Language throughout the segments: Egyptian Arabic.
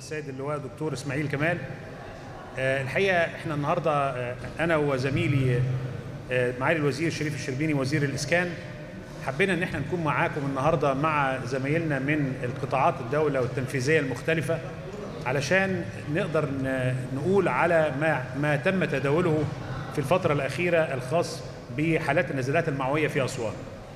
السيد اللواء دكتور اسماعيل كمال آه، الحقيقه احنا النهارده آه، انا وزميلي آه، معالي الوزير شريف الشربيني وزير الاسكان حبينا ان احنا نكون معاكم النهارده مع زمايلنا من القطاعات الدوله والتنفيذيه المختلفه علشان نقدر ن- نقول على ما ما تم تداوله في الفتره الاخيره الخاص بحالات النزلات المعويه في اسوان.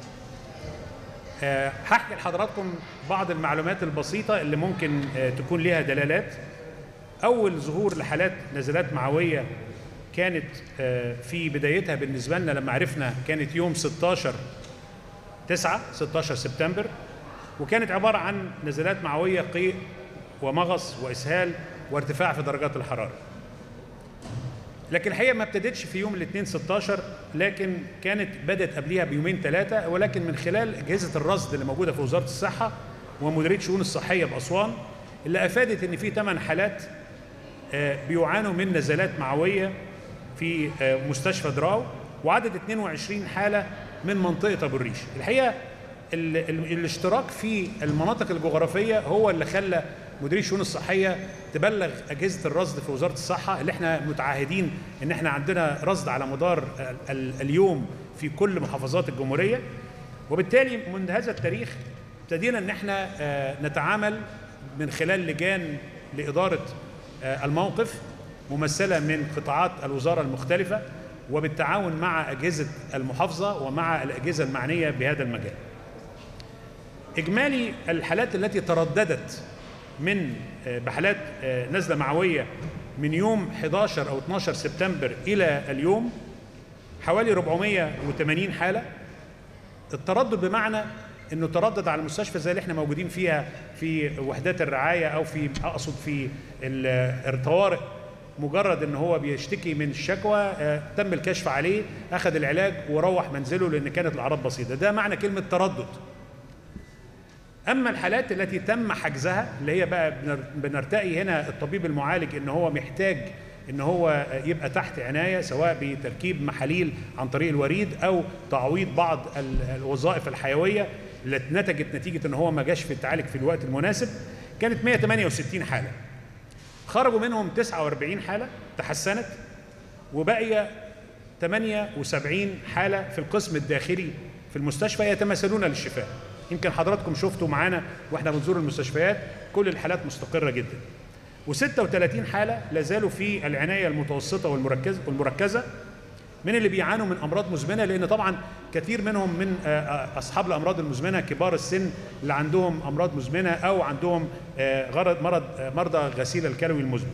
آه، هحكي لحضراتكم بعض المعلومات البسيطة اللي ممكن آه، تكون لها دلالات أول ظهور لحالات نزلات معوية كانت آه، في بدايتها بالنسبة لنا لما عرفنا كانت يوم 16 9 16 سبتمبر وكانت عبارة عن نزلات معوية قيء ومغص وإسهال وارتفاع في درجات الحرارة لكن الحقيقه ما ابتدتش في يوم الاثنين 16 لكن كانت بدات قبليها بيومين ثلاثه ولكن من خلال اجهزه الرصد اللي موجوده في وزاره الصحه ومديريه الشؤون الصحيه باسوان اللي افادت ان في ثمان حالات آه، بيعانوا من نزلات معويه في آه، مستشفى دراو وعدد 22 حاله من منطقه ابو الريش الحقيقه ال ال الاشتراك في المناطق الجغرافيه هو اللي خلى مديريه الشؤون الصحيه تبلغ اجهزه الرصد في وزاره الصحه اللي احنا متعهدين ان احنا عندنا رصد على مدار ال ال اليوم في كل محافظات الجمهوريه وبالتالي من هذا التاريخ ابتدينا ان احنا آه، نتعامل من خلال لجان لاداره آه، الموقف ممثله من قطاعات الوزاره المختلفه وبالتعاون مع اجهزه المحافظه ومع الاجهزه المعنيه بهذا المجال. اجمالي الحالات التي ترددت من آه، بحالات آه، نزله معويه من يوم 11 او 12 سبتمبر الى اليوم حوالي 480 حاله التردد بمعنى انه تردد على المستشفى زي اللي احنا موجودين فيها في وحدات الرعايه او في اقصد في ال- الطوارئ مجرد ان هو بيشتكي من الشكوى آه، تم الكشف عليه اخذ العلاج وروح منزله لان كانت الاعراض بسيطه ده معنى كلمه تردد اما الحالات التي تم حجزها اللي هي بقى بنر- بنرتقي هنا الطبيب المعالج ان هو محتاج ان هو يبقى تحت عنايه سواء بتركيب محاليل عن طريق الوريد او تعويض بعض ال- الوظائف الحيويه التي نتجت نتيجه ان هو ما جاش في التعالج في الوقت المناسب كانت 168 حاله خرجوا منهم 49 حاله تحسنت وبقي 78 حاله في القسم الداخلي في المستشفى يتماثلون للشفاء يمكن حضراتكم شفتوا معانا واحنا بنزور المستشفيات كل الحالات مستقره جدا و36 حاله لا زالوا في العنايه المتوسطه والمركزه والمركزه من اللي بيعانوا من امراض مزمنه لان طبعا كثير منهم من آه، آه، اصحاب الامراض المزمنه كبار السن اللي عندهم امراض مزمنه او عندهم آه، غرض مرض آه، مرضى غسيل الكلوي المزمن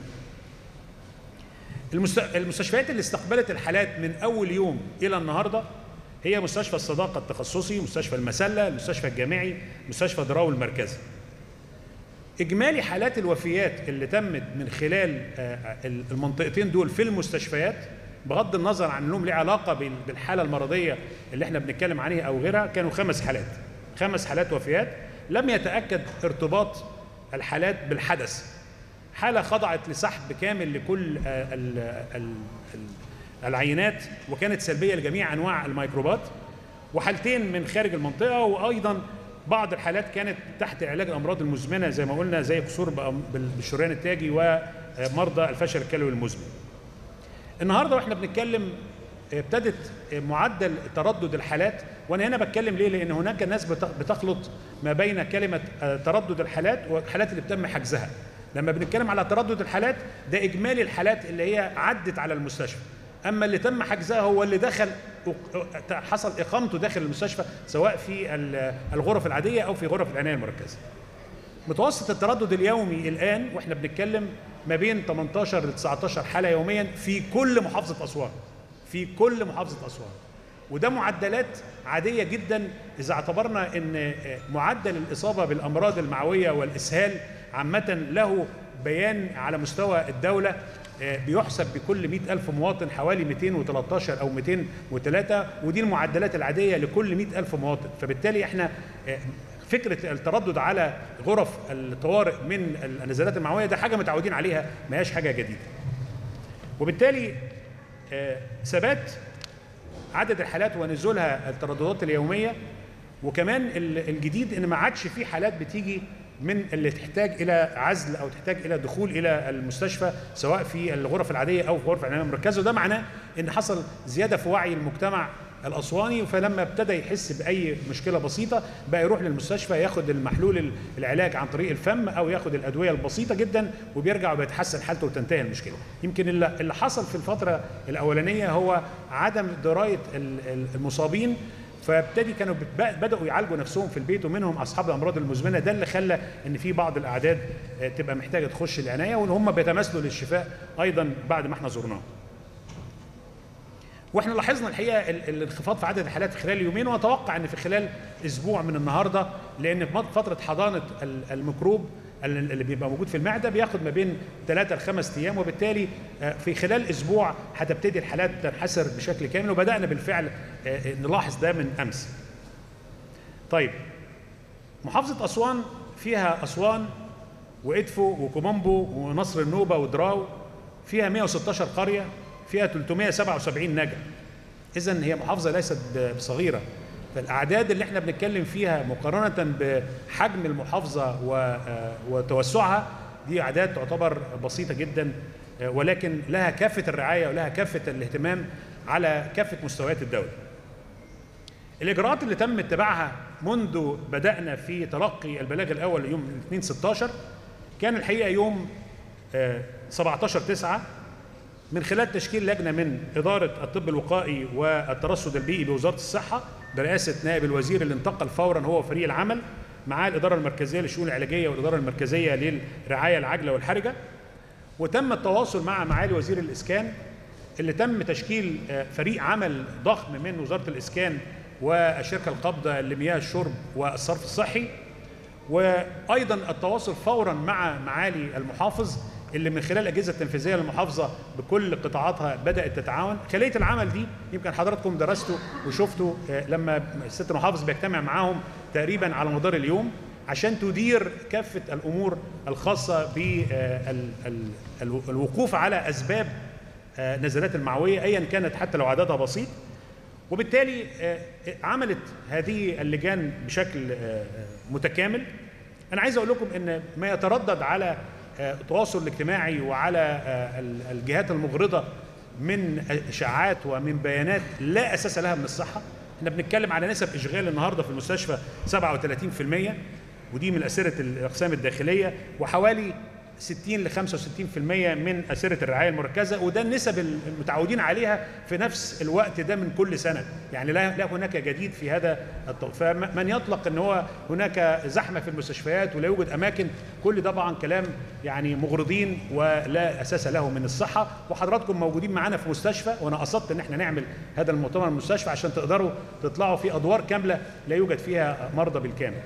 المست- المستشفيات اللي استقبلت الحالات من اول يوم الى النهارده هي مستشفى الصداقه التخصصي، مستشفى المسله، المستشفى الجامعي، مستشفى دراو المركزي. اجمالي حالات الوفيات اللي تمت من خلال آه، المنطقتين دول في المستشفيات بغض النظر عن انهم ليه علاقه بال- بالحاله المرضيه اللي احنا بنتكلم عليها او غيرها كانوا خمس حالات. خمس حالات وفيات لم يتاكد ارتباط الحالات بالحدث. حاله خضعت لسحب كامل لكل آه، ال- ال- ال- العينات وكانت سلبيه لجميع انواع الميكروبات وحالتين من خارج المنطقه وايضا بعض الحالات كانت تحت علاج الامراض المزمنه زي ما قلنا زي كسور بأم- بال- بالشريان التاجي ومرضى الفشل الكلوي المزمن. النهارده واحنا بنتكلم ابتدت معدل تردد الحالات وانا هنا بتكلم ليه؟ لان هناك ناس بت- بتخلط ما بين كلمه آه، تردد الحالات والحالات اللي تم حجزها. لما بنتكلم على تردد الحالات ده اجمالي الحالات اللي هي عدت على المستشفى. اما اللي تم حجزها هو اللي دخل أق- حصل اقامته داخل المستشفى سواء في ال- الغرف العاديه او في غرف العنايه المركزه. متوسط التردد اليومي الان واحنا بنتكلم ما بين 18 ل 19 حاله يوميا في كل محافظه اسوان في كل محافظه اسوان وده معدلات عاديه جدا اذا اعتبرنا ان معدل الاصابه بالامراض المعويه والاسهال عامه له بيان على مستوى الدوله آه، بيحسب بكل 100 ألف مواطن حوالي 213 أو 203 ودي المعدلات العادية لكل 100 ألف مواطن فبالتالي احنا آه، فكره التردد على غرف الطوارئ من النزلات المعويه ده حاجه متعودين عليها ما هياش حاجه جديده. وبالتالي آه، ثبات عدد الحالات ونزولها الترددات اليوميه وكمان الجديد ان ما عادش في حالات بتيجي من اللي تحتاج الى عزل او تحتاج الى دخول الى المستشفى سواء في الغرف العاديه او في غرف العنايه المركزه وده معناه ان حصل زياده في وعي المجتمع الاسواني فلما ابتدى يحس باي مشكله بسيطه بقى يروح للمستشفى ياخد المحلول العلاج عن طريق الفم او ياخد الادويه البسيطه جدا وبيرجع وبيتحسن حالته وتنتهي المشكله يمكن اللي حصل في الفتره الاولانيه هو عدم درايه المصابين فابتدي كانوا بداوا يعالجوا نفسهم في البيت ومنهم اصحاب الامراض المزمنه ده اللي خلى ان في بعض الاعداد تبقى محتاجه تخش العنايه وان هم بيتماثلوا للشفاء ايضا بعد ما احنا زرناهم. واحنا لاحظنا الحقيقه الانخفاض في عدد الحالات في خلال يومين واتوقع ان في خلال اسبوع من النهارده لان فتره حضانه الميكروب اللي بيبقى موجود في المعده بياخد ما بين ثلاثة لخمس ايام وبالتالي في خلال اسبوع هتبتدي الحالات تنحسر بشكل كامل وبدانا بالفعل نلاحظ ده من امس. طيب محافظه اسوان فيها اسوان وادفو وكومامبو ونصر النوبه ودراو فيها 116 قريه فيها 377 نجا اذا هي محافظه ليست صغيره فالاعداد اللي احنا بنتكلم فيها مقارنه بحجم المحافظه وتوسعها دي اعداد تعتبر بسيطه جدا ولكن لها كافه الرعايه ولها كافه الاهتمام على كافه مستويات الدوله. الاجراءات اللي تم اتباعها منذ بدانا في تلقي البلاغ الاول يوم 2 16 كان الحقيقه يوم 17 9 من خلال تشكيل لجنه من اداره الطب الوقائي والترصد البيئي بوزاره الصحه برئاسه نائب الوزير اللي انتقل فورا هو وفريق العمل مع الاداره المركزيه للشؤون العلاجيه والاداره المركزيه للرعايه العاجله والحرجه وتم التواصل مع معالي وزير الاسكان اللي تم تشكيل فريق عمل ضخم من وزاره الاسكان والشركه القابضه لمياه الشرب والصرف الصحي وايضا التواصل فورا مع معالي المحافظ اللي من خلال الاجهزه التنفيذيه للمحافظه بكل قطاعاتها بدات تتعاون خليه العمل دي يمكن حضراتكم درستوا وشفتوا لما الست المحافظ بيجتمع معاهم تقريبا على مدار اليوم عشان تدير كافه الامور الخاصه بالوقوف على اسباب نزلات المعويه ايا كانت حتى لو عددها بسيط وبالتالي عملت هذه اللجان بشكل متكامل انا عايز اقول لكم ان ما يتردد على التواصل الاجتماعي وعلى الجهات المغرضه من اشاعات ومن بيانات لا اساس لها من الصحه احنا بنتكلم على نسب اشغال النهارده في المستشفى 37% ودي من اسره الاقسام الداخليه وحوالي 60 ل 65% من اسره الرعايه المركزه وده النسب المتعودين عليها في نفس الوقت ده من كل سنه يعني لا, لا هناك جديد في هذا الطب فمن يطلق ان هو هناك زحمه في المستشفيات ولا يوجد اماكن كل ده طبعا كلام يعني مغرضين ولا اساس له من الصحه وحضراتكم موجودين معانا في مستشفى وانا قصدت ان احنا نعمل هذا المؤتمر المستشفى عشان تقدروا تطلعوا في ادوار كامله لا يوجد فيها مرضى بالكامل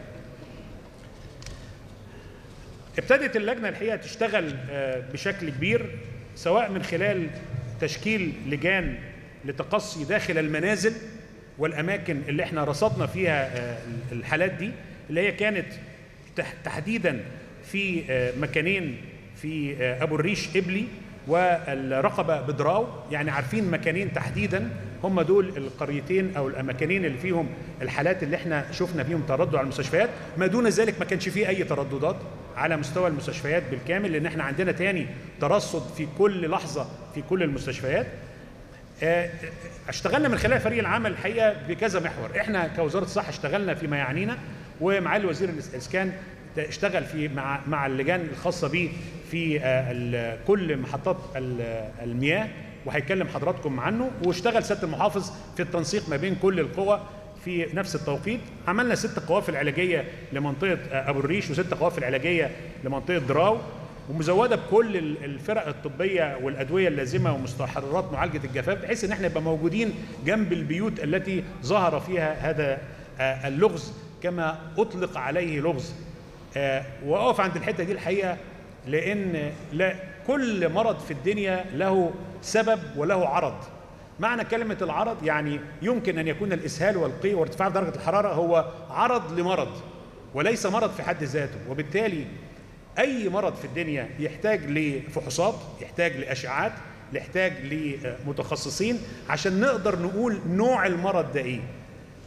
ابتدت اللجنة الحقيقة تشتغل بشكل كبير سواء من خلال تشكيل لجان لتقصي داخل المنازل والأماكن اللي احنا رصدنا فيها الحالات دي اللي هي كانت تحديدا في مكانين في أبو الريش إبلي والرقبة بدراو يعني عارفين مكانين تحديدا هم دول القريتين او المكانين اللي فيهم الحالات اللي احنا شفنا فيهم تردد على المستشفيات ما دون ذلك ما كانش فيه اي ترددات على مستوى المستشفيات بالكامل لان احنا عندنا تاني ترصد في كل لحظه في كل المستشفيات اشتغلنا من خلال فريق العمل الحقيقه بكذا محور احنا كوزاره الصحه اشتغلنا فيما يعنينا ومعالي وزير الاسكان اشتغل في مع مع اللجان الخاصه به في كل محطات المياه وهيكلم حضراتكم عنه واشتغل سياده المحافظ في التنسيق ما بين كل القوى في نفس التوقيت عملنا ست قوافل علاجيه لمنطقه ابو الريش وست قوافل علاجيه لمنطقه دراو ومزوده بكل الفرق الطبيه والادويه اللازمه ومستحضرات معالجه الجفاف بحيث ان احنا نبقى موجودين جنب البيوت التي ظهر فيها هذا اللغز كما اطلق عليه لغز واقف عند الحته دي الحقيقه لان لا كل مرض في الدنيا له سبب وله عرض معنى كلمة العرض يعني يمكن أن يكون الإسهال والقيء وارتفاع درجة الحرارة هو عرض لمرض وليس مرض في حد ذاته وبالتالي أي مرض في الدنيا يحتاج لفحوصات يحتاج لأشعات يحتاج لمتخصصين عشان نقدر نقول نوع المرض ده إيه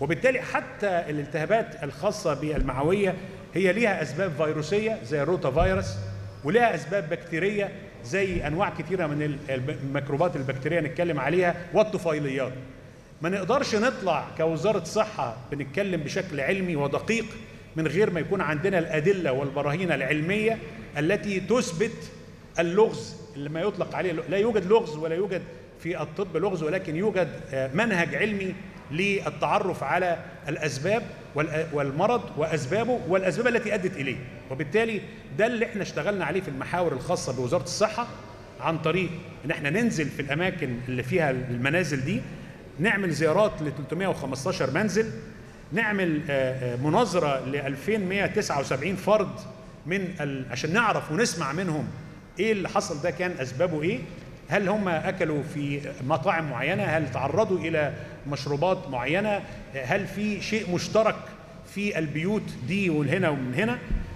وبالتالي حتى الالتهابات الخاصه بالمعويه هي ليها اسباب فيروسيه زي الروتا فيروس ولها اسباب بكتيريه زي انواع كثيره من الميكروبات البكتيريه نتكلم عليها والطفيليات ما نقدرش نطلع كوزاره صحه بنتكلم بشكل علمي ودقيق من غير ما يكون عندنا الادله والبراهين العلميه التي تثبت اللغز اللي ما يطلق عليه لا يوجد لغز ولا يوجد في الطب لغز ولكن يوجد منهج علمي للتعرف على الاسباب والمرض واسبابه والاسباب التي ادت اليه وبالتالي ده اللي احنا اشتغلنا عليه في المحاور الخاصه بوزاره الصحه عن طريق ان احنا ننزل في الاماكن اللي فيها المنازل دي نعمل زيارات ل 315 منزل نعمل مناظره ل 2179 فرد من ال... عشان نعرف ونسمع منهم ايه اللي حصل ده كان اسبابه ايه هل هم اكلوا في مطاعم معينه هل تعرضوا الى مشروبات معينه هل في شيء مشترك في البيوت دي وهنا ومن هنا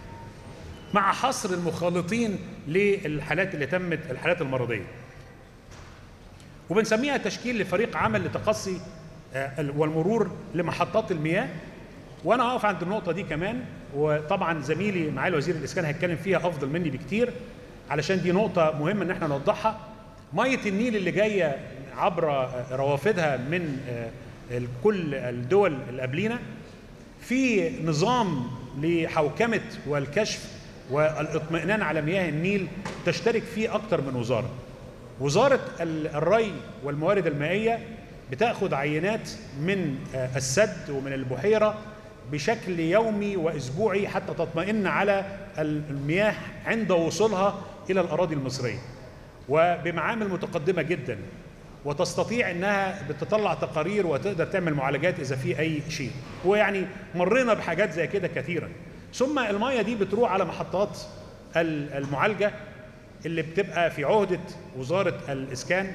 مع حصر المخالطين للحالات اللي تمت الحالات المرضيه وبنسميها تشكيل لفريق عمل لتقصي والمرور لمحطات المياه وانا هقف عند النقطه دي كمان وطبعا زميلي معالي وزير الاسكان هيتكلم فيها افضل مني بكتير علشان دي نقطه مهمه ان احنا نوضحها ميه النيل اللي جايه عبر روافدها من كل الدول اللي قبلينا في نظام لحوكمه والكشف والاطمئنان على مياه النيل تشترك فيه اكثر من وزاره وزاره الري والموارد المائيه بتاخد عينات من السد ومن البحيره بشكل يومي واسبوعي حتى تطمئن على المياه عند وصولها الى الاراضي المصريه وبمعامل متقدمه جدا وتستطيع انها بتطلع تقارير وتقدر تعمل معالجات اذا في اي شيء ويعني مرينا بحاجات زي كده كثيرا ثم الميه دي بتروح على محطات المعالجه اللي بتبقى في عهده وزاره الاسكان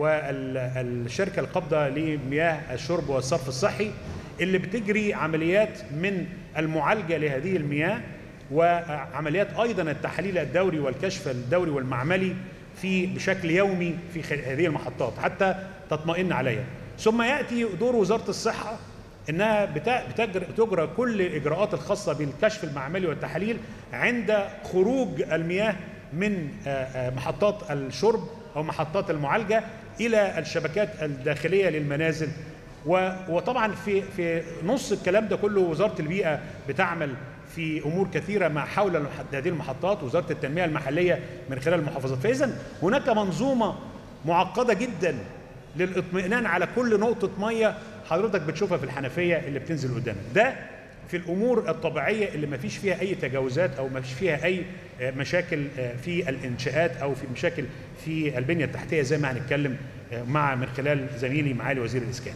والشركه القابضه لمياه الشرب والصرف الصحي اللي بتجري عمليات من المعالجه لهذه المياه وعمليات ايضا التحليل الدوري والكشف الدوري والمعملي في بشكل يومي في هذه المحطات حتى تطمئن عليها ثم ياتي دور وزاره الصحه انها بتجرى كل الاجراءات الخاصه بالكشف المعملي والتحاليل عند خروج المياه من محطات الشرب او محطات المعالجه الى الشبكات الداخليه للمنازل وطبعا في في نص الكلام ده كله وزاره البيئه بتعمل في امور كثيره مع حول هذه المحطات وزاره التنميه المحليه من خلال المحافظات فاذا هناك منظومه معقده جدا للاطمئنان على كل نقطه ميه حضرتك بتشوفها في الحنفيه اللي بتنزل قدامك ده في الامور الطبيعيه اللي ما فيش فيها اي تجاوزات او ما فيش فيها اي مشاكل في الانشاءات او في مشاكل في البنيه التحتيه زي ما هنتكلم مع من خلال زميلي معالي وزير الاسكان.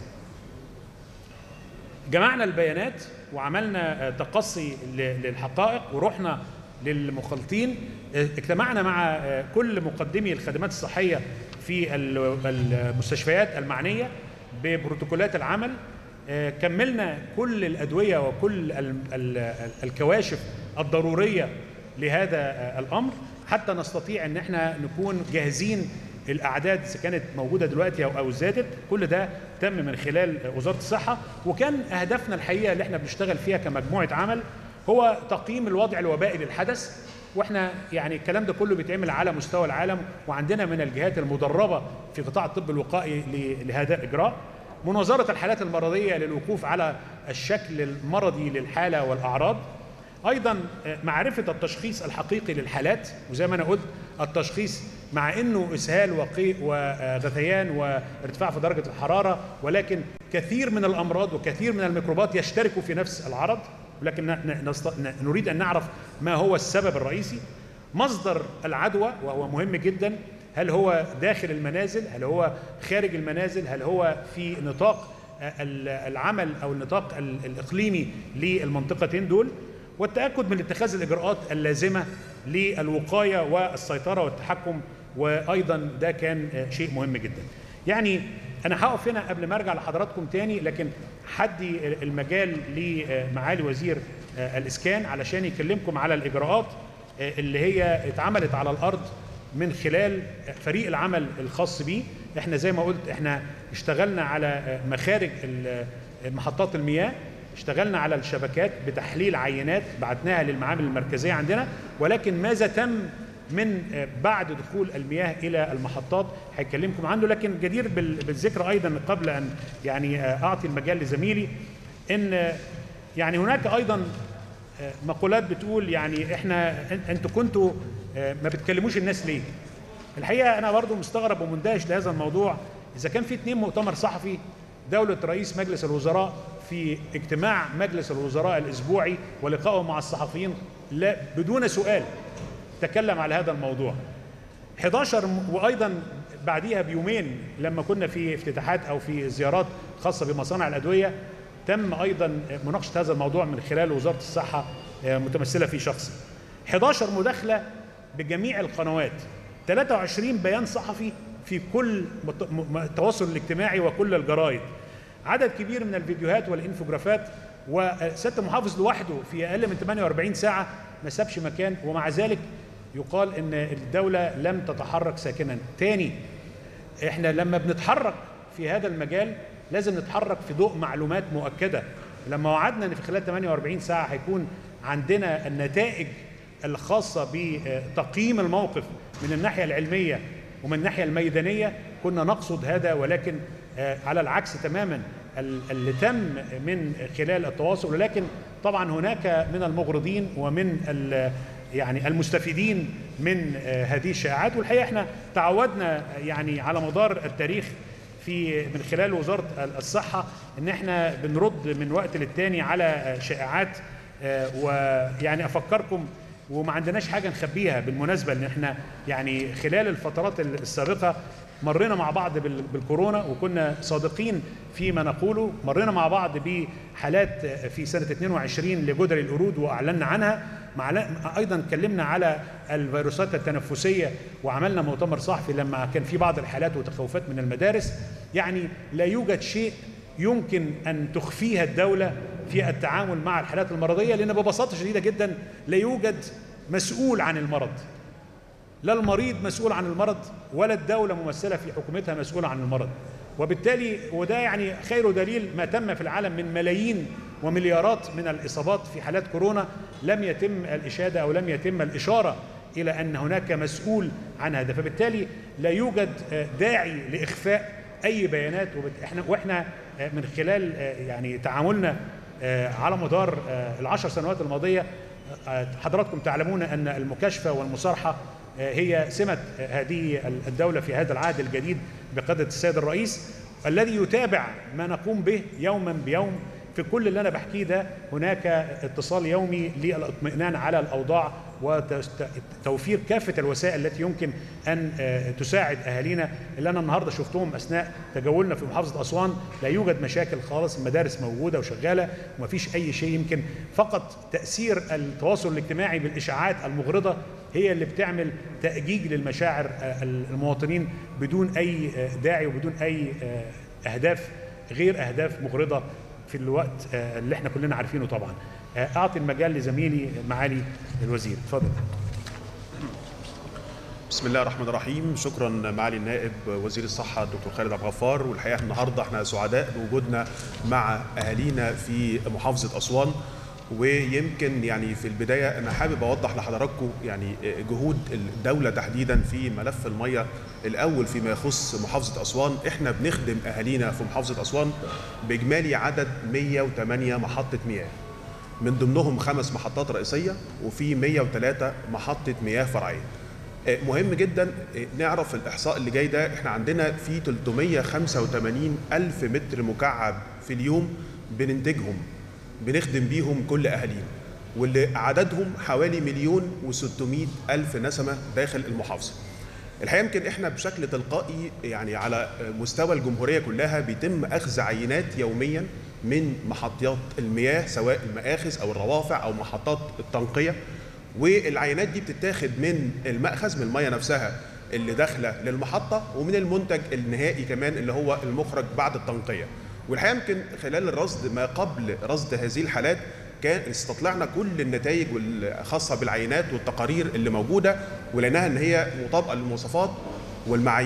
جمعنا البيانات وعملنا تقصي للحقائق ورحنا للمخالطين اجتمعنا مع كل مقدمي الخدمات الصحيه في المستشفيات المعنيه ببروتوكولات العمل كملنا كل الادويه وكل الكواشف الضروريه لهذا الامر حتى نستطيع ان احنا نكون جاهزين الاعداد اذا كانت موجوده دلوقتي او او زادت كل ده تم من خلال وزاره الصحه وكان اهدافنا الحقيقه اللي احنا بنشتغل فيها كمجموعه عمل هو تقييم الوضع الوبائي للحدث واحنا يعني الكلام ده كله بيتعمل على مستوى العالم وعندنا من الجهات المدربه في قطاع الطب الوقائي لهذا الاجراء مناظره الحالات المرضيه للوقوف على الشكل المرضي للحاله والاعراض ايضا معرفه التشخيص الحقيقي للحالات وزي ما انا قلت التشخيص مع انه اسهال وقيء وغثيان وارتفاع في درجه الحراره ولكن كثير من الامراض وكثير من الميكروبات يشتركوا في نفس العرض ولكن نريد ان نعرف ما هو السبب الرئيسي مصدر العدوى وهو مهم جدا هل هو داخل المنازل هل هو خارج المنازل هل هو في نطاق العمل او النطاق الاقليمي للمنطقتين دول والتاكد من اتخاذ الاجراءات اللازمه للوقايه والسيطره والتحكم وايضا ده كان شيء مهم جدا يعني انا هقف هنا قبل ما ارجع لحضراتكم تاني لكن حدي المجال لمعالي وزير الاسكان علشان يكلمكم على الاجراءات اللي هي اتعملت على الارض من خلال فريق العمل الخاص بيه احنا زي ما قلت احنا اشتغلنا على مخارج محطات المياه اشتغلنا على الشبكات بتحليل عينات بعتناها للمعامل المركزيه عندنا ولكن ماذا تم من بعد دخول المياه الى المحطات هيكلمكم عنه لكن جدير بالذكر ايضا قبل ان يعني اعطي المجال لزميلي ان يعني هناك ايضا مقولات بتقول يعني احنا انتوا كنتوا ما بتكلموش الناس ليه؟ الحقيقه انا برضو مستغرب ومندهش لهذا الموضوع اذا كان في اثنين مؤتمر صحفي دوله رئيس مجلس الوزراء في اجتماع مجلس الوزراء الاسبوعي ولقائه مع الصحفيين لا بدون سؤال تكلم على هذا الموضوع 11 وايضا بعديها بيومين لما كنا في افتتاحات او في زيارات خاصه بمصانع الادويه تم ايضا مناقشه هذا الموضوع من خلال وزاره الصحه متمثله في شخصي 11 مداخله بجميع القنوات 23 بيان صحفي في كل التواصل الاجتماعي وكل الجرائد عدد كبير من الفيديوهات والانفوجرافات وسياده المحافظ لوحده في اقل من 48 ساعه ما سابش مكان ومع ذلك يقال ان الدوله لم تتحرك ساكنا تاني احنا لما بنتحرك في هذا المجال لازم نتحرك في ضوء معلومات مؤكده لما وعدنا ان في خلال 48 ساعه هيكون عندنا النتائج الخاصه بتقييم الموقف من الناحيه العلميه ومن الناحيه الميدانيه كنا نقصد هذا ولكن على العكس تماما اللي تم من خلال التواصل ولكن طبعا هناك من المغرضين ومن يعني المستفيدين من هذه الشائعات والحقيقه احنا تعودنا يعني على مدار التاريخ في من خلال وزاره الصحه ان احنا بنرد من وقت للتاني على شائعات ويعني افكركم وما عندناش حاجه نخبيها بالمناسبه ان احنا يعني خلال الفترات السابقه مرينا مع بعض بالكورونا وكنا صادقين فيما نقوله مرينا مع بعض بحالات في سنه 22 لجدري القرود واعلنا عنها مع ايضا اتكلمنا على الفيروسات التنفسيه وعملنا مؤتمر صحفي لما كان في بعض الحالات وتخوفات من المدارس يعني لا يوجد شيء يمكن ان تخفيها الدوله في التعامل مع الحالات المرضيه لان ببساطه شديده جدا لا يوجد مسؤول عن المرض لا المريض مسؤول عن المرض ولا الدوله ممثله في حكومتها مسؤوله عن المرض وبالتالي وده يعني خير دليل ما تم في العالم من ملايين ومليارات من الاصابات في حالات كورونا لم يتم الاشاده او لم يتم الاشاره الى ان هناك مسؤول عن هذا فبالتالي لا يوجد داعي لاخفاء اي بيانات احنا واحنا من خلال يعني تعاملنا على مدار العشر سنوات الماضيه حضراتكم تعلمون ان المكاشفه والمصارحه هي سمه هذه الدوله في هذا العهد الجديد بقياده السيد الرئيس الذي يتابع ما نقوم به يوما بيوم في كل اللي انا بحكيه ده هناك اتصال يومي للاطمئنان على الاوضاع وتوفير كافه الوسائل التي يمكن ان تساعد اهالينا اللي انا النهارده شفتهم اثناء تجولنا في محافظه اسوان لا يوجد مشاكل خالص المدارس موجوده وشغاله ومفيش اي شيء يمكن فقط تاثير التواصل الاجتماعي بالاشاعات المغرضه هي اللي بتعمل تاجيج للمشاعر المواطنين بدون اي داعي وبدون اي اهداف غير اهداف مغرضه في الوقت اللي احنا كلنا عارفينه طبعا اعطي المجال لزميلي معالي الوزير اتفضل بسم الله الرحمن الرحيم شكرا معالي النائب وزير الصحه الدكتور خالد عبد الغفار والحقيقه النهارده احنا سعداء بوجودنا مع اهالينا في محافظه اسوان ويمكن يعني في البدايه انا حابب اوضح لحضراتكم يعني جهود الدوله تحديدا في ملف الميه الاول فيما يخص محافظه اسوان احنا بنخدم اهالينا في محافظه اسوان باجمالي عدد 108 محطه مياه من ضمنهم خمس محطات رئيسيه وفي 103 محطه مياه فرعيه مهم جدا نعرف الاحصاء اللي جاي ده احنا عندنا في 385 الف متر مكعب في اليوم بننتجهم بنخدم بيهم كل اهالينا واللي عددهم حوالي مليون و600 الف نسمه داخل المحافظه الحقيقه يمكن احنا بشكل تلقائي يعني على مستوى الجمهوريه كلها بيتم اخذ عينات يوميا من محطات المياه سواء المآخذ او الروافع او محطات التنقيه والعينات دي بتتاخد من المأخذ من الميه نفسها اللي داخله للمحطه ومن المنتج النهائي كمان اللي هو المخرج بعد التنقيه والحقيقه يمكن خلال الرصد ما قبل رصد هذه الحالات كان استطلعنا كل النتائج الخاصه بالعينات والتقارير اللي موجوده ولقيناها ان هي مطابقه للمواصفات والمعايير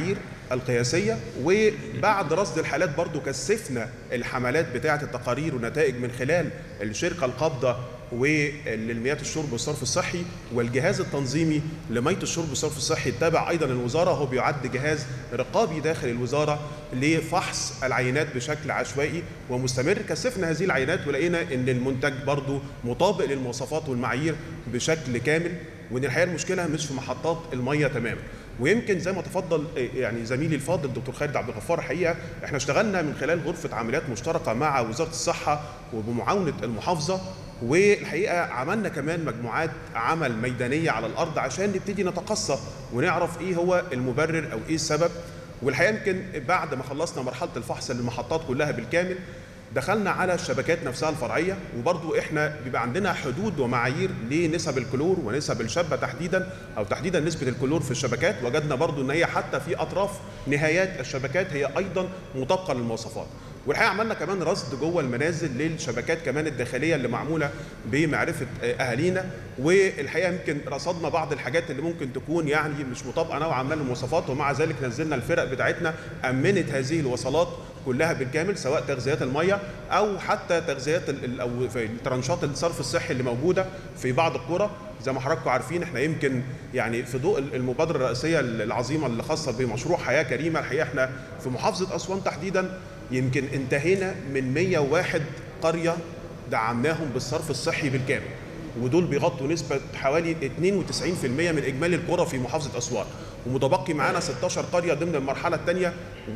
القياسيه وبعد رصد الحالات برضو كثفنا الحملات بتاعه التقارير ونتائج من خلال الشركه القابضه وللمياه الشرب والصرف الصحي والجهاز التنظيمي لميه الشرب والصرف الصحي التابع ايضا الوزاره هو بيعد جهاز رقابي داخل الوزاره لفحص العينات بشكل عشوائي ومستمر كثفنا هذه العينات ولقينا ان المنتج برضو مطابق للمواصفات والمعايير بشكل كامل وان الحقيقه المشكله مش في محطات الميه تماما ويمكن زي ما تفضل يعني زميلي الفاضل دكتور خالد عبد الغفار الحقيقه احنا اشتغلنا من خلال غرفه عمليات مشتركه مع وزاره الصحه وبمعاونه المحافظه والحقيقه عملنا كمان مجموعات عمل ميدانيه على الارض عشان نبتدي نتقصى ونعرف ايه هو المبرر او ايه السبب والحقيقه يمكن بعد ما خلصنا مرحله الفحص للمحطات كلها بالكامل دخلنا على الشبكات نفسها الفرعيه وبرضو احنا بيبقى عندنا حدود ومعايير لنسب الكلور ونسب الشابه تحديدا او تحديدا نسبه الكلور في الشبكات وجدنا برضو ان هي حتى في اطراف نهايات الشبكات هي ايضا مطابقه للمواصفات والحقيقه عملنا كمان رصد جوه المنازل للشبكات كمان الداخليه اللي معموله بمعرفه اهالينا والحقيقه يمكن رصدنا بعض الحاجات اللي ممكن تكون يعني مش مطابقه نوعا ما للمواصفات ومع ذلك نزلنا الفرق بتاعتنا امنت هذه الوصلات كلها بالكامل سواء تغذيات الميه او حتى تغذيات او في ترانشات الصرف الصحي اللي موجوده في بعض القرى زي ما حضراتكم عارفين احنا يمكن يعني في ضوء المبادره الرئاسيه العظيمه اللي خاصه بمشروع حياه كريمه الحقيقه احنا في محافظه اسوان تحديدا يمكن انتهينا من 101 قريه دعمناهم بالصرف الصحي بالكامل ودول بيغطوا نسبة حوالي 92% من إجمالي القرى في محافظة أسوان ومتبقي معانا 16 قرية ضمن المرحلة الثانية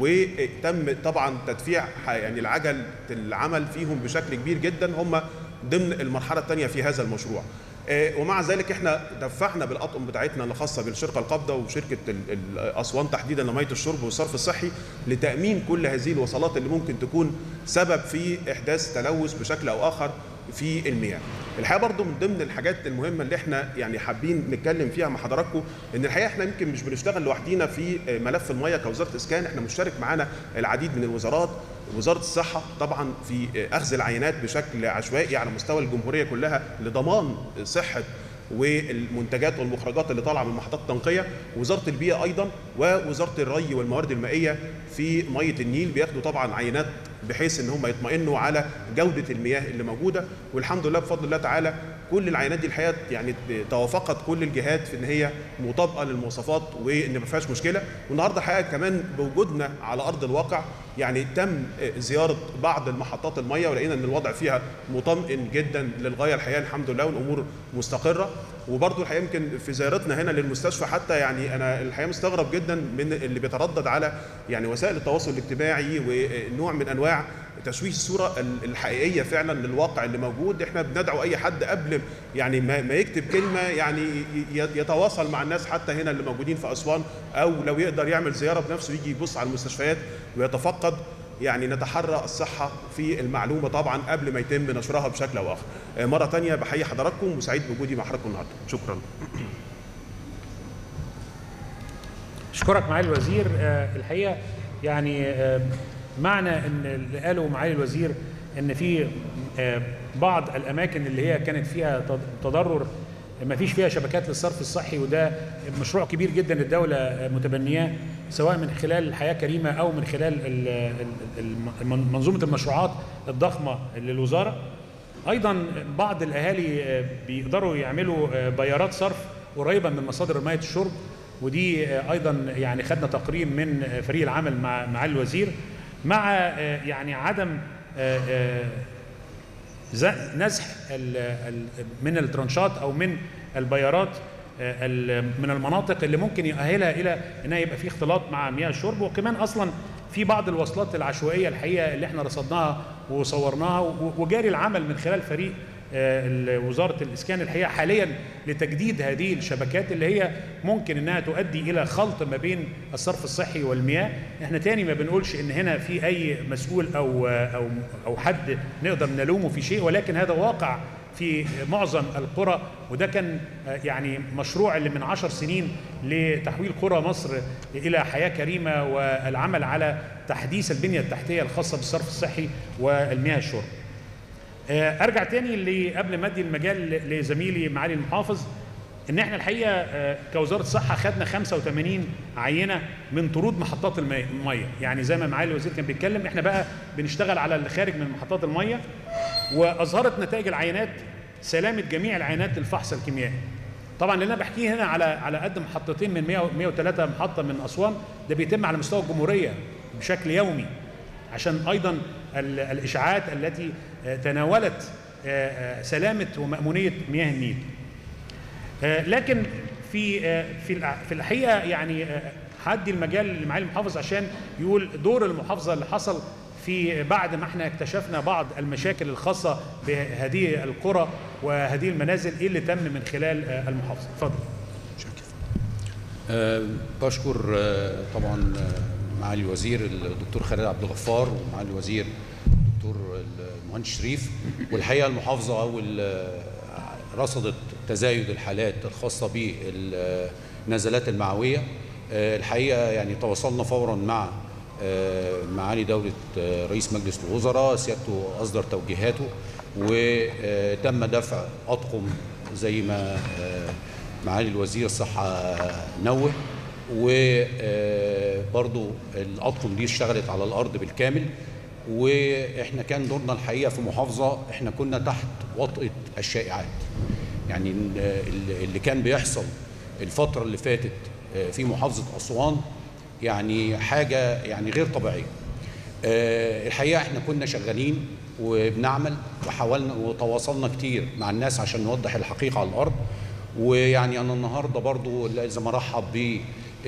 وتم طبعا تدفيع يعني العجل العمل فيهم بشكل كبير جدا هم ضمن المرحلة الثانية في هذا المشروع ومع ذلك احنا دفعنا بالاطقم بتاعتنا الخاصه بالشركه القابضه وشركه اسوان تحديدا لميه الشرب والصرف الصحي لتامين كل هذه الوصلات اللي ممكن تكون سبب في احداث تلوث بشكل او اخر في المياه. الحقيقه برضو من ضمن الحاجات المهمه اللي احنا يعني حابين نتكلم فيها مع حضراتكم ان الحقيقه احنا يمكن مش بنشتغل لوحدينا في ملف المياه كوزاره اسكان احنا مشترك معانا العديد من الوزارات وزاره الصحه طبعا في اخذ العينات بشكل عشوائي على مستوى الجمهوريه كلها لضمان صحه والمنتجات والمخرجات اللي طالعه من محطات التنقيه وزاره البيئه ايضا ووزاره الري والموارد المائيه في ميه النيل بياخدوا طبعا عينات بحيث ان هم يطمئنوا على جوده المياه اللي موجوده والحمد لله بفضل الله تعالى كل العينات دي الحقيقه يعني توافقت كل الجهات في ان هي مطابقه للمواصفات وان ما فيهاش مشكله والنهارده الحقيقه كمان بوجودنا على ارض الواقع يعني تم زياره بعض المحطات الميه ولقينا ان الوضع فيها مطمئن جدا للغايه الحقيقه الحمد لله والامور مستقره وبرضه الحقيقه يمكن في زيارتنا هنا للمستشفى حتى يعني انا الحقيقه مستغرب جدا من اللي بيتردد على يعني وسائل التواصل الاجتماعي ونوع من انواع تشويه الصوره الحقيقيه فعلا للواقع اللي موجود احنا بندعو اي حد قبل يعني ما يكتب كلمه يعني يتواصل مع الناس حتى هنا اللي موجودين في اسوان او لو يقدر يعمل زياره بنفسه يجي يبص على المستشفيات ويتفقد يعني نتحرى الصحة في المعلومة طبعا قبل ما يتم نشرها بشكل أو آخر مرة تانية بحيي حضراتكم وسعيد بوجودي مع حضراتكم النهاردة شكرا أشكرك معالي الوزير الحقيقة يعني معنى ان اللي قاله معالي الوزير ان في بعض الاماكن اللي هي كانت فيها تضرر ما فيش فيها شبكات للصرف الصحي وده مشروع كبير جدا الدوله متبنياه سواء من خلال الحياه كريمه او من خلال منظومه المشروعات الضخمه للوزاره ايضا بعض الاهالي بيقدروا يعملوا بيارات صرف قريبه من مصادر ميه الشرب ودي ايضا يعني خدنا تقرير من فريق العمل مع معالي الوزير مع يعني عدم نزح من الترانشات او من البيارات من المناطق اللي ممكن يؤهلها الى انها يبقى في اختلاط مع مياه الشرب وكمان اصلا في بعض الوصلات العشوائيه الحقيقه اللي احنا رصدناها وصورناها وجاري العمل من خلال فريق وزاره الاسكان الحقيقه حاليا لتجديد هذه الشبكات اللي هي ممكن انها تؤدي الى خلط ما بين الصرف الصحي والمياه احنا تاني ما بنقولش ان هنا في اي مسؤول او او او حد نقدر نلومه في شيء ولكن هذا واقع في معظم القرى وده كان يعني مشروع اللي من عشر سنين لتحويل قرى مصر إلى حياة كريمة والعمل على تحديث البنية التحتية الخاصة بالصرف الصحي والمياه الشرب ارجع تاني اللي قبل ما ادي المجال لزميلي معالي المحافظ ان احنا الحقيقه آه، كوزاره الصحه خدنا 85 عينه من طرود محطات المي- الميه يعني زي ما معالي الوزير كان بيتكلم احنا بقى بنشتغل على اللي خارج من محطات الميه واظهرت نتائج العينات سلامه جميع العينات للفحص الكيميائي طبعا اللي انا بحكيه هنا على على قد محطتين من 100 103 محطه من اسوان ده بيتم على مستوى الجمهوريه بشكل يومي عشان ايضا ال- الاشاعات التي آه، تناولت آه، آه، سلامه ومامونيه مياه النيل آه، لكن في آه، في الع- في الحقيقه يعني آه، هدي المجال لمعالي المحافظ عشان يقول دور المحافظه اللي حصل في بعد ما احنا اكتشفنا بعض المشاكل الخاصه بهذه القرى وهذه المنازل ايه اللي تم من خلال آه، المحافظه اتفضل آه، بشكر آه، طبعا آه، معالي الوزير الدكتور خالد عبد الغفار ومعالي الوزير الدكتور المهندس شريف والحقيقه المحافظه وال- رصدت تزايد الحالات الخاصه بالنزلات المعويه آه، الحقيقه يعني تواصلنا فورا مع آه، معالي دوله آه، رئيس مجلس الوزراء سيادته اصدر توجيهاته وتم دفع اطقم زي ما آه، معالي الوزير الصحة نوه وبرضو الأطقم دي اشتغلت على الأرض بالكامل وإحنا كان دورنا الحقيقة في محافظة إحنا كنا تحت وطئة الشائعات يعني ال- اللي كان بيحصل الفترة اللي فاتت في محافظة أسوان يعني حاجة يعني غير طبيعية آه، الحقيقه احنا كنا شغالين وبنعمل وحاولنا وتواصلنا كتير مع الناس عشان نوضح الحقيقه على الارض ويعني انا النهارده برضو لازم ارحب ب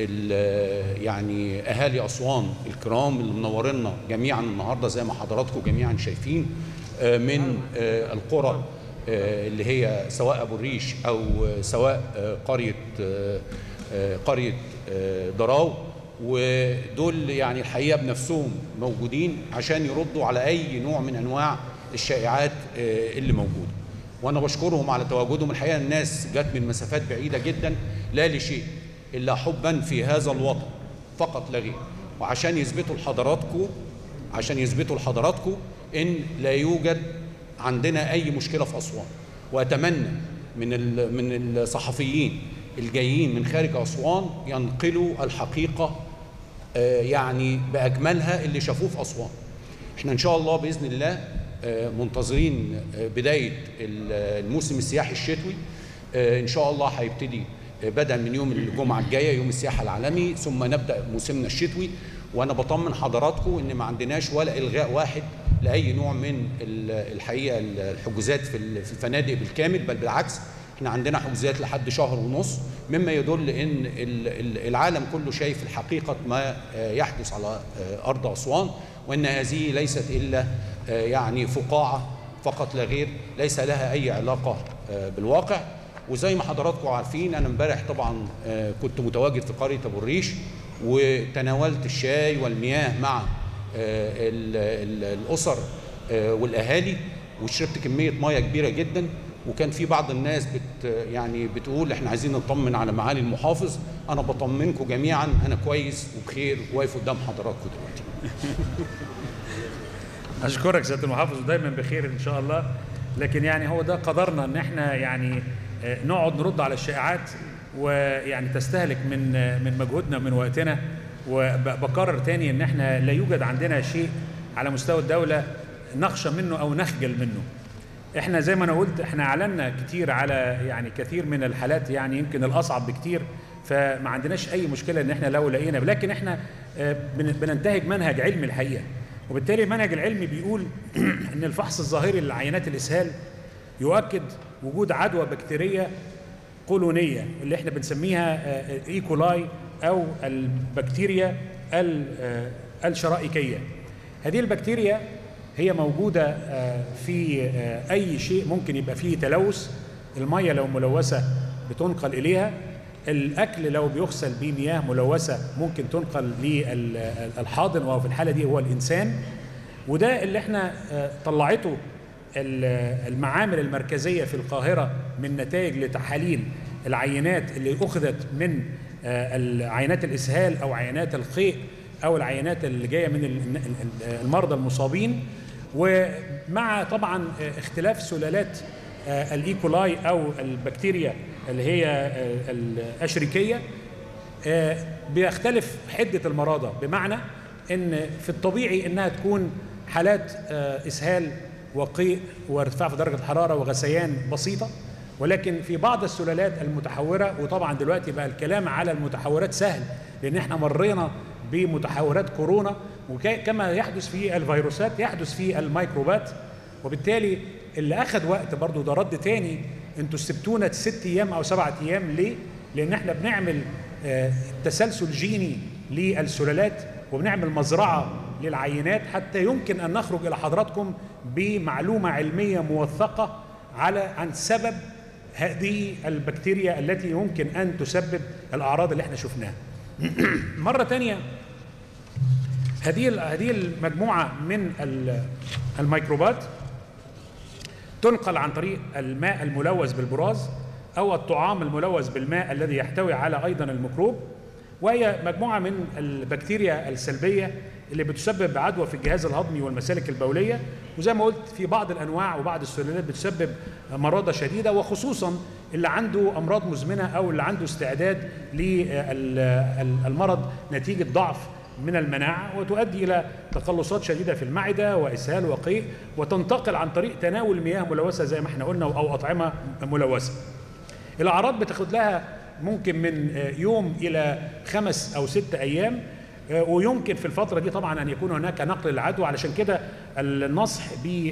يعني اهالي اسوان الكرام اللي منورينا جميعا النهارده زي ما حضراتكم جميعا شايفين آه، من آه، القرى آه، اللي هي سواء ابو الريش او آه، سواء آه، قريه آه، آه، قريه آه، دراو ودول يعني الحقيقه بنفسهم موجودين عشان يردوا على اي نوع من انواع الشائعات آه، اللي موجوده وانا بشكرهم على تواجدهم الحقيقه الناس جت من مسافات بعيده جدا لا لشيء الا حبا في هذا الوطن فقط لا غير وعشان يثبتوا لحضراتكم عشان يثبتوا لحضراتكم ان لا يوجد عندنا اي مشكله في اسوان واتمنى من ال- من الصحفيين الجايين من خارج اسوان ينقلوا الحقيقه آه، يعني باجملها اللي شافوه في اسوان احنا ان شاء الله باذن الله آه، منتظرين آه، بدايه ال- الموسم السياحي الشتوي آه، ان شاء الله هيبتدي آه، بدءا من يوم الجمعه الجايه يوم السياحه العالمي ثم نبدا موسمنا الشتوي وانا بطمن حضراتكم ان ما عندناش ولا الغاء واحد لاي نوع من ال- الحقيقه الحجوزات في ال- في الفنادق بالكامل بل بالعكس احنا عندنا حجوزات لحد شهر ونص مما يدل ان ال- ال- العالم كله شايف الحقيقه ما آه، يحدث على آه، ارض اسوان وان هذه ليست الا آه، يعني فقاعه فقط لا غير ليس لها اي علاقه آه، بالواقع وزي ما حضراتكم عارفين انا امبارح طبعا آه، كنت متواجد في قريه ابو الريش وتناولت الشاي والمياه مع آه، ال- ال- الاسر آه، والاهالي وشربت كميه ميه كبيره جدا وكان في بعض الناس بت يعني بتقول احنا عايزين نطمن على معالي المحافظ انا بطمنكم جميعا انا كويس وبخير واقف قدام حضراتكم دلوقتي اشكرك سياده المحافظ ودايما بخير ان شاء الله لكن يعني هو ده قدرنا ان احنا يعني آه، نقعد نرد على الشائعات ويعني تستهلك من آه، من مجهودنا من وقتنا وبكرر تاني ان احنا لا يوجد عندنا شيء على مستوى الدوله نخشى منه او نخجل منه احنا زي ما انا قلت احنا اعلنا كتير على يعني كثير من الحالات يعني يمكن الاصعب بكتير فما عندناش اي مشكله ان احنا لو لقينا لكن احنا آه، بن- بننتهج منهج علمي الحقيقه وبالتالي المنهج العلمي بيقول ان الفحص الظاهري لعينات الاسهال يؤكد وجود عدوى بكتيريه قولونيه اللي احنا بنسميها ايكولاي او البكتيريا ال- آه، الشرائكيه هذه البكتيريا هي موجوده آه، في آه، اي شيء ممكن يبقى فيه تلوث الميه لو ملوثه بتنقل اليها الاكل لو بيغسل بمياه ملوثه ممكن تنقل للحاضن وفي الحاله دي هو الانسان وده اللي احنا آه، طلعته ال- المعامل المركزيه في القاهره من نتائج لتحاليل العينات اللي اخذت من آه، العينات الاسهال او عينات القيء او العينات اللي جايه من ال- ال- المرضى المصابين ومع طبعا آه، اختلاف سلالات آه، الايكولاي او البكتيريا اللي هي آه، الاشريكيه آه، بيختلف حده المرضى بمعنى ان في الطبيعي انها تكون حالات آه، اسهال وقيء وارتفاع في درجه الحراره وغثيان بسيطه ولكن في بعض السلالات المتحوره وطبعا دلوقتي بقى الكلام على المتحورات سهل لان احنا مرينا بمتحورات كورونا وكما يحدث في الفيروسات يحدث في الميكروبات وبالتالي اللي اخذ وقت برضو ده رد تاني انتوا سبتونا ست ايام او سبعة ايام ليه؟ لان احنا بنعمل آه، تسلسل جيني للسلالات وبنعمل مزرعه للعينات حتى يمكن ان نخرج الى حضراتكم بمعلومه علميه موثقه على عن سبب هذه البكتيريا التي يمكن ان تسبب الاعراض اللي احنا شفناها. مره ثانيه هذه هذه المجموعه من ال- الميكروبات تنقل عن طريق الماء الملوث بالبراز او الطعام الملوث بالماء الذي يحتوي على ايضا الميكروب وهي مجموعه من البكتيريا السلبيه اللي بتسبب عدوى في الجهاز الهضمي والمسالك البوليه وزي ما قلت في بعض الانواع وبعض السلالات بتسبب مرضى شديده وخصوصا اللي عنده امراض مزمنه او اللي عنده استعداد للمرض نتيجه ضعف من المناعة وتؤدي إلى تقلصات شديدة في المعدة وإسهال وقيء وتنتقل عن طريق تناول مياه ملوثة زي ما احنا قلنا أو أطعمة ملوثة الأعراض بتاخد لها ممكن من يوم إلى خمس أو ست أيام ويمكن في الفترة دي طبعا أن يكون هناك نقل العدوى علشان كده النصح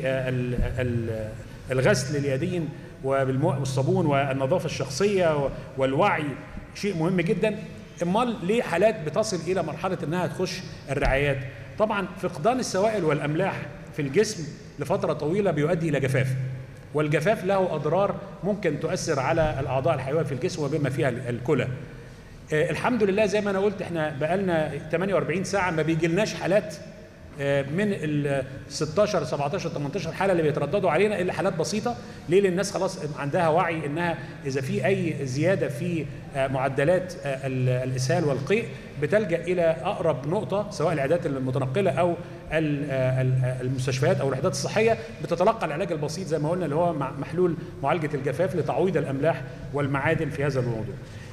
بالغسل اليدين وبالماء والصابون والنظافة الشخصية والوعي شيء مهم جدا امال ليه حالات بتصل الى مرحله انها تخش الرعايات طبعا فقدان السوائل والاملاح في الجسم لفتره طويله بيؤدي الى جفاف والجفاف له اضرار ممكن تؤثر على الاعضاء الحيويه في الجسم وبما فيها الكلى آه الحمد لله زي ما انا قلت احنا بقالنا 48 ساعه ما بيجيلناش حالات من ال 16 17 18 حاله اللي بيترددوا علينا الا حالات بسيطه ليه لان الناس خلاص عندها وعي انها اذا في اي زياده في معدلات الاسهال والقيء بتلجا الى اقرب نقطه سواء العيادات المتنقله او المستشفيات او الوحدات الصحيه بتتلقى العلاج البسيط زي ما قلنا اللي هو محلول معالجه الجفاف لتعويض الاملاح والمعادن في هذا الموضوع.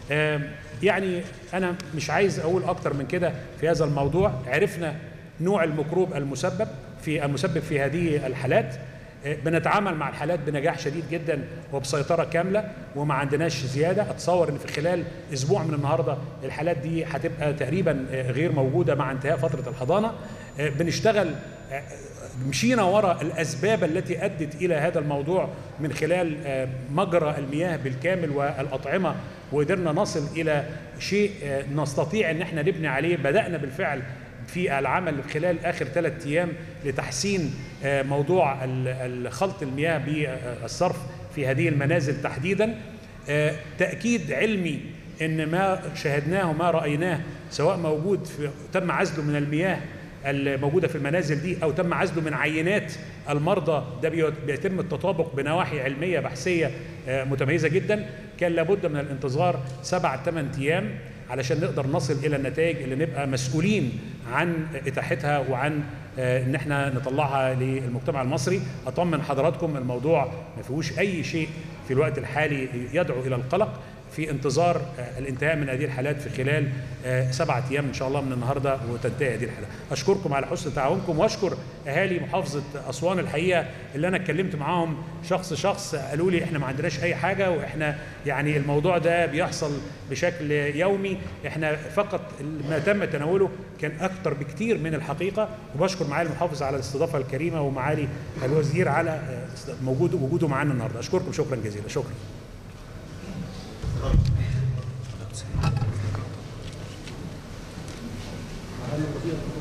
يعني انا مش عايز اقول اكتر من كده في هذا الموضوع عرفنا نوع الميكروب المسبب في المسبب في هذه الحالات بنتعامل مع الحالات بنجاح شديد جدا وبسيطره كامله وما عندناش زياده اتصور ان في خلال اسبوع من النهارده الحالات دي هتبقى تقريبا غير موجوده مع انتهاء فتره الحضانه بنشتغل مشينا وراء الاسباب التي ادت الى هذا الموضوع من خلال مجرى المياه بالكامل والاطعمه وقدرنا نصل الى شيء نستطيع ان احنا نبني عليه بدانا بالفعل في العمل خلال اخر ثلاث ايام لتحسين موضوع خلط المياه بالصرف في هذه المنازل تحديدا تاكيد علمي ان ما شاهدناه وما رايناه سواء موجود في تم عزله من المياه الموجوده في المنازل دي او تم عزله من عينات المرضى ده بيتم التطابق بنواحي علميه بحثيه متميزه جدا كان لابد من الانتظار سبع ثمان ايام علشان نقدر نصل الى النتائج اللي نبقى مسؤولين عن اتاحتها وعن ان احنا نطلعها للمجتمع المصري اطمن حضراتكم الموضوع ما فيهوش اي شيء في الوقت الحالي يدعو الى القلق في انتظار الانتهاء من هذه الحالات في خلال سبعة ايام ان شاء الله من النهارده وتنتهي هذه الحالات. اشكركم على حسن تعاونكم واشكر اهالي محافظه اسوان الحقيقه اللي انا اتكلمت معاهم شخص شخص قالوا لي احنا ما عندناش اي حاجه واحنا يعني الموضوع ده بيحصل بشكل يومي احنا فقط ما تم تناوله كان اكثر بكثير من الحقيقه وبشكر معالي المحافظ على الاستضافه الكريمه ومعالي الوزير على موجود وجوده معانا النهارده اشكركم شكرا جزيلا شكرا. Thank you.